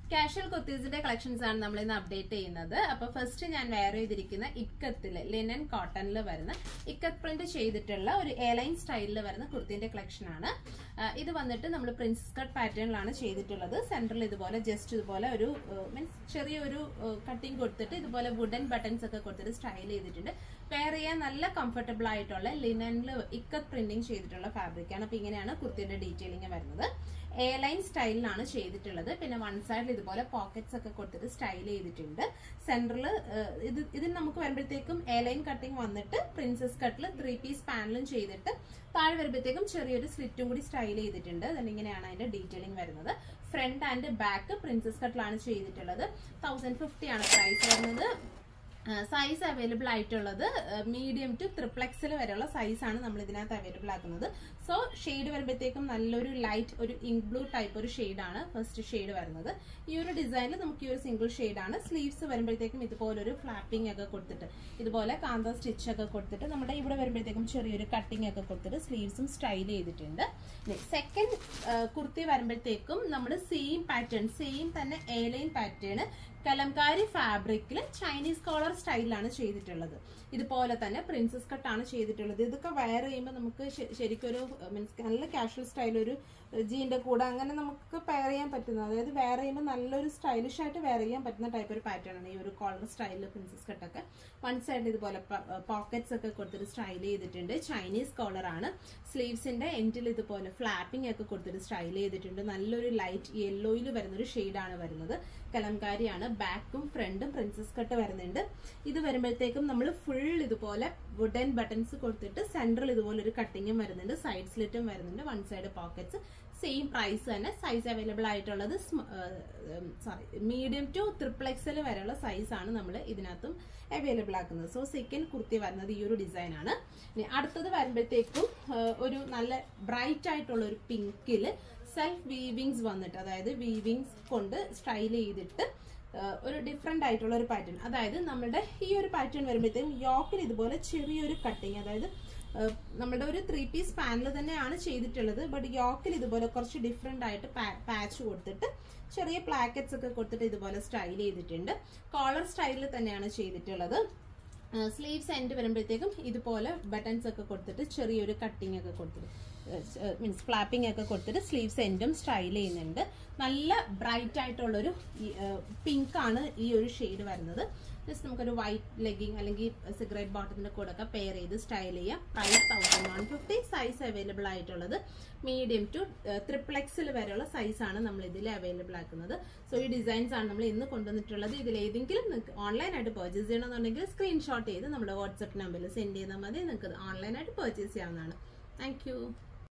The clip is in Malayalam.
കാഷ്വൽ കുർത്തീസിന്റെ കളക്ഷൻസ് ആണ് നമ്മൾ ഇന്ന് അപ്ഡേറ്റ് ചെയ്യുന്നത് അപ്പൊ ഫസ്റ്റ് ഞാൻ വെയർ ചെയ്തിരിക്കുന്ന ഇക്കത്തില് ലിനൻ കോട്ടണിൽ വരുന്ന ഇക്കത്ത് പ്രിന്റ് ചെയ്തിട്ടുള്ള ഒരു എലൈൻ സ്റ്റൈലിൽ വരുന്ന കുർത്തിന്റെ കളക്ഷൻ ആണ് ആ, ഇത് വന്നിട്ട് നമ്മൾ പ്രിൻസസ് കട്ട് പാറ്റേണിലാണ് ചെയ്തിട്ടുള്ളത് സെന്ററിൽ ഇതുപോലെ ജസ്റ്റ് ഇതുപോലെ ഒരു മീൻസ് ചെറിയൊരു കട്ടിങ് കൊടുത്തിട്ട് ഇതുപോലെ വുഡൻ ബട്ടൺസ് ഒക്കെ കൊടുത്തിട്ട് സ്റ്റൈൽ ചെയ്തിട്ടുണ്ട് വെയർ ചെയ്യാൻ നല്ല കംഫർട്ടബിൾ ആയിട്ടുള്ള ലിനനിൽ ഇക്കത്ത് പ്രിന്റിങ് ചെയ്തിട്ടുള്ള ഫാബ്രിക് ആണ് അപ്പൊ ഇങ്ങനെയാണ് കുർത്തിയുടെ ഡീറ്റെയിലിംഗ് വരുന്നത് എ ലൈൻ സ്റ്റൈലിലാണ് ചെയ്തിട്ടുള്ളത് പിന്നെ വൺ സൈഡിൽ ഇതുപോലെ പോക്കറ്റ്സ് ഒക്കെ കൊടുത്തിട്ട് സ്റ്റൈൽ ചെയ്തിട്ടുണ്ട് സെന്ററിൽ ഇത് ഇതിന് നമുക്ക് വരുമ്പോഴത്തേക്കും എ ലൈൻ കട്ടിങ് വന്നിട്ട് പ്രിൻസസ് കട്ടിൽ ത്രീ പീസ് പാനലും ചെയ്തിട്ട് താഴെ വരുമ്പോഴത്തേക്കും ചെറിയൊരു സ്ലിറ്റും കൂടി സ്റ്റൈൽ ചെയ്തിട്ടുണ്ട് അതുകൊണ്ട് ഇങ്ങനെയാണ് അതിന്റെ ഡീറ്റെയിലിംഗ് വരുന്നത് ഫ്രണ്ട് ആൻഡ് ബാക്ക് പ്രിൻസസ് കട്ടിലാണ് ചെയ്തിട്ടുള്ളത് തൗസൻഡ് ഫിഫ്റ്റി ആണ് പ്രൈസ് വരുന്നത് സൈസ് അവൈലബിൾ ആയിട്ടുള്ളത് മീഡിയം ടു ത്രിപ്ലെക്സിൽ വരെയുള്ള സൈസാണ് നമ്മൾ ഇതിനകത്ത് അവൈലബിൾ ആക്കുന്നത് സോ ഷെയ്ഡ് വരുമ്പോഴത്തേക്കും നല്ലൊരു ലൈറ്റ് ഒരു ഇങ്ക് ബ്ലൂ ടൈപ്പ് ഒരു ഷെയ്ഡാണ് ഫസ്റ്റ് ഷെയ്ഡ് വരുന്നത് ഈ ഒരു ഡിസൈനിൽ നമുക്ക് ഈ ഒരു സിംഗിൾ ഷെയ്ഡാണ് സ്ലീവ്സ് വരുമ്പോഴത്തേക്കും ഇതുപോലൊരു ഫ്ലാപ്പിംഗ് ഒക്കെ കൊടുത്തിട്ട് ഇതുപോലെ കാന്ത സ്റ്റിച്ച് ഒക്കെ കൊടുത്തിട്ട് നമ്മുടെ ഇവിടെ വരുമ്പോഴത്തേക്കും ചെറിയൊരു കട്ടിംഗ് ഒക്കെ കൊടുത്തിട്ട് സ്ലീവ്സും സ്റ്റൈൽ ചെയ്തിട്ടുണ്ട് സെക്കൻഡ് കുർത്തി വരുമ്പോഴത്തേക്കും നമ്മൾ സെയിം പാറ്റേൺ സെയിം തന്നെ എലൈൻ പാറ്റേൺ കലംകാരി ഫാബ്രിക്കിൽ ചൈനീസ് കോളർ സ്റ്റൈലിലാണ് ചെയ്തിട്ടുള്ളത് ഇതുപോലെ തന്നെ പ്രിൻസസ് കട്ടാണ് ചെയ്തിട്ടുള്ളത് ഇതൊക്കെ വെയർ ചെയ്യുമ്പോൾ നമുക്ക് ശ- ശരിക്കും ഒരു മീൻസ് നല്ല കാഷ്വൽ സ്റ്റൈൽ ഒരു ജീൻ്റെ കൂടെ അങ്ങനെ നമുക്ക് പെയർ ചെയ്യാൻ പറ്റുന്ന അതായത് വെയർ ചെയ്യുമ്പോൾ നല്ലൊരു സ്റ്റൈലിഷ് ആയിട്ട് വെയർ ചെയ്യാൻ പറ്റുന്ന ടൈപ്പ് ഒരു പാറ്റേൺ ആണ് ഈ ഒരു കോളർ സ്റ്റൈലിൽ പ്രിൻസസ് കട്ടൊക്കെ വൺ സൈഡ് ഇതുപോലെ പോക്കറ്റ്സ് ഒക്കെ കൊടുത്തിട്ട് സ്റ്റൈൽ ചെയ്തിട്ടുണ്ട് ചൈനീസ് കോളർ ആണ് സ്ലീവ്സിന്റെ എൻഡിൽ ഇതുപോലെ ഫ്ലാപ്പിംഗ് ഒക്കെ കൊടുത്തിട്ട് സ്റ്റൈൽ ചെയ്തിട്ടുണ്ട് നല്ലൊരു ലൈറ്റ് യെല്ലോയിൽ വരുന്ന ഒരു ഷെയ്ഡാണ് വരുന്നത് കലംകാരിയാണ് ബാക്കും ഫ്രണ്ടും പ്രിൻസസ് കട്ട് വരുന്നുണ്ട് ഇത് വരുമ്പോഴത്തേക്കും നമ്മൾ ഫുൾ ഇതുപോലെ വുഡൻ ബട്ടൺസ് കൊടുത്തിട്ട് സെൻട്രൽ ഇതുപോലെ ഒരു കട്ടിങ്ങും വരുന്നുണ്ട് സൈഡ് സ്ലിറ്റും വരുന്നുണ്ട് one side pockets same price തന്നെ സൈസ് അവൈലബിൾ ആയിട്ടുള്ളത് sorry medium to triple XL വരെയുള്ള സൈസാണ് നമ്മൾ ഇതിനകത്തും അവൈലബിൾ ആക്കുന്നത് സോ സെക്കൻഡ് കുർത്തി വരുന്നത് ഈ ഒരു ഡിസൈൻ ആണ് ഇനി അടുത്തത് വരുമ്പോഴത്തേക്കും ആ, ഒരു നല്ല ബ്രൈറ്റ് ആയിട്ടുള്ള ഒരു പിങ്കിൽ സെൽഫ് വീവിങ്സ് വന്നിട്ട് അതായത് വീവിങ്സ് കൊണ്ട് സ്റ്റൈൽ ചെയ്തിട്ട് ആ, ഒരു ഡിഫറെന്റ് ആയിട്ടുള്ള ഒരു പാറ്റേൺ അതായത് നമ്മുടെ ഈ ഒരു പാറ്റേൺ വരുമ്പോഴത്തേക്കും യോക്കിൽ ഇതുപോലെ ചെറിയൊരു കട്ടിങ് അതായത് ആ, നമ്മുടെ ഒരു ത്രീ പീസ് പാനൽ തന്നെയാണ് ചെയ്തിട്ടുള്ളത് ബട്ട് യോക്കിൽ ഇതുപോലെ കുറച്ച് ഡിഫറെന്റ് ആയിട്ട് പാച്ച് കൊടുത്തിട്ട് ചെറിയ പ്ലാക്കറ്റ്സ് ഒക്കെ കൊടുത്തിട്ട് ഇതുപോലെ സ്റ്റൈൽ ചെയ്തിട്ടുണ്ട് കോളർ സ്റ്റൈലിൽ തന്നെയാണ് ചെയ്തിട്ടുള്ളത് സ്ലീവ്സ് എൻഡ് വരുമ്പോഴത്തേക്കും ഇതുപോലെ ബട്ടൺസ് ഒക്കെ കൊടുത്തിട്ട് ചെറിയൊരു കട്ടിങ് ഒക്കെ കൊടുത്തിട്ട് മീൻസ് ഫ്ലാപ്പിംഗ് ഒക്കെ കൊടുത്തിട്ട് സ്ലീവ്സ് എൻഡും സ്റ്റൈൽ ചെയ്യുന്നുണ്ട് നല്ല ബ്രൈറ്റ് ആയിട്ടുള്ളൊരു പിങ്ക് ആണ് ഈ ഒരു ഷെയ്ഡ് വരുന്നത് ജസ്റ്റ് നമുക്കൊരു വൈറ്റ് ലെഗിങ് അല്ലെങ്കിൽ സിഗരറ്റ് ബോട്ടത്തിന്റെ കൂടെ ഒക്കെ പെയർ ചെയ്ത് സ്റ്റൈൽ ചെയ്യാം price thousand one fifty size available ആയിട്ടുള്ളത് മീഡിയം ടു ത്രിപ്ലെക്സിൽ വരെയുള്ള സൈസാണ് നമ്മൾ ഇതിൽ അവൈലബിൾ ആക്കുന്നത് സോ ഈ ഡിസൈൻസ് ആണ് നമ്മൾ ഇന്ന് കൊണ്ടുവന്നിട്ടുള്ളത് ഇതിൽ ഏതെങ്കിലും നിങ്ങൾക്ക് ഓൺലൈനായിട്ട് പർച്ചേസ് ചെയ്യണമെന്നുണ്ടെങ്കിൽ സ്ക്രീൻഷോട്ട് ചെയ്ത് നമ്മുടെ വാട്സപ്പ് നമ്പറിൽ സെൻഡ് ചെയ്താൽ മതി നിങ്ങൾക്ക് ഓൺലൈനായിട്ട് പർച്ചേസ് ചെയ്യാവുന്നതാണ് താങ്ക്